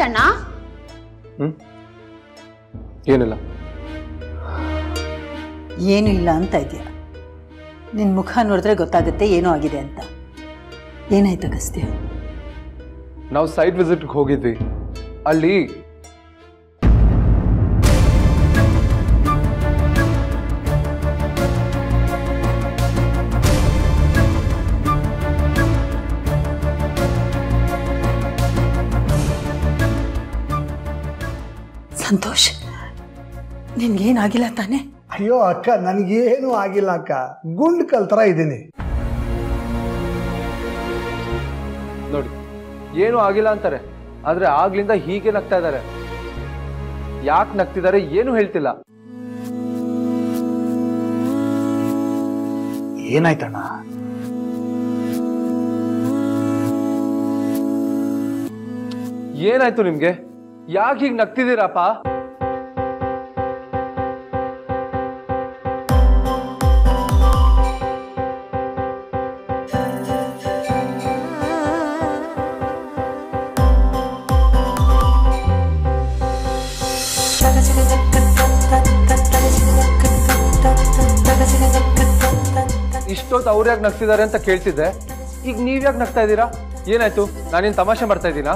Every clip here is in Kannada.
ಏನಾಯ್ತಣ್ಣ ಹ್ಮ್ ಏನಿಲ್ಲ ಏನೂ ಇಲ್ಲ ಅಂತ ಇದೆಯಾ ನಿನ್ನ ಮುಖ ನೋಡಿದ್ರೆ ಗೊತ್ತಾಗುತ್ತೆ ಏನೋ ಆಗಿದೆ ಅಂತ ಏನಾಯ್ತು ಅಗಸ್ತ್ಯ ನಾವು ಸೈಟ್ ವಿಸಿಟ್ಗೆ ಹೋಗಿದ್ವಿ ಅಲ್ಲಿ ಸಂತೋಷ್ ನಿನ್ಗೇನಾಗಿಲ್ಲ ತಾನೇ ಅಯ್ಯೋ ಅಕ್ಕ ನನಗೇನು ಆಗಿಲ್ಲ ಅಕ್ಕ ಗುಂಡ್ ಕಲ್ ಥರ ಇದ್ದೀನಿ ನೋಡಿ ಏನು ಆಗಿಲ್ಲ ಅಂತಾರೆ ಆದ್ರೆ ಆಗ್ಲಿಂದ ಹೀಗೆ ನಗ್ತಾ ಇದ್ದಾರೆ ಯಾಕೆ ನಗ್ತಿದ್ದಾರೆ ಏನು ಹೇಳ್ತಿಲ್ಲ ಏನಾಯ್ತಣ್ಣ ಏನಾಯ್ತು ನಿಮ್ಗೆ ಯಾಕೆ ಹೀಗೆ ನಗ್ತಿದ್ದೀರಪ್ಪ ಇಷ್ಟೊತ್ತು ಅವ್ರು ಯಾಕೆ ನಗ್ತಿದ್ದಾರೆ ಅಂತ ಕೇಳ್ತಿದ್ದೆ ಈಗ ನೀವ್ ಯಾಕೆ ನಗ್ತಾ ಇದ್ದೀರಾ ಏನಾಯ್ತು ನಾನೇನ್ ತಮಾಷೆ ಮಾಡ್ತಾ ಇದ್ದೀನಾ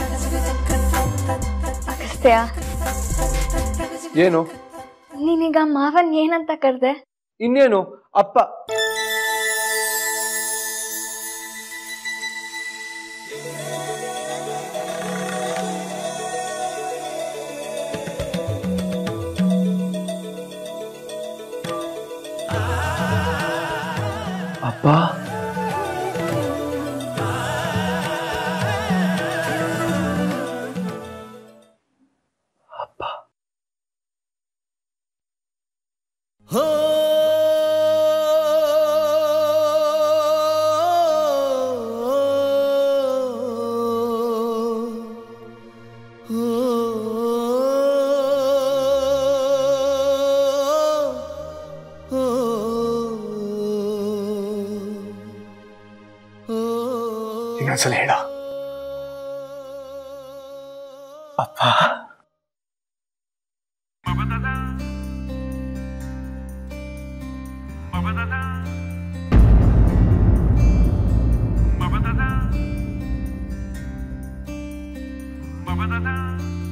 ಅಗಸ್ತ್ಯ ಏನು ನೀನೀಗ ಮಾವನ್ ಏನಂತ ಕರ್ದೆ ಇನ್ನೇನು ಅಪ್ಪ ಅಪ್ಪ ಅಪ್ಪ ಇನ್ನೊಂದ್ಸಲ ಹೇಳ ಅಪ್ಪ Ba-ba-da-da.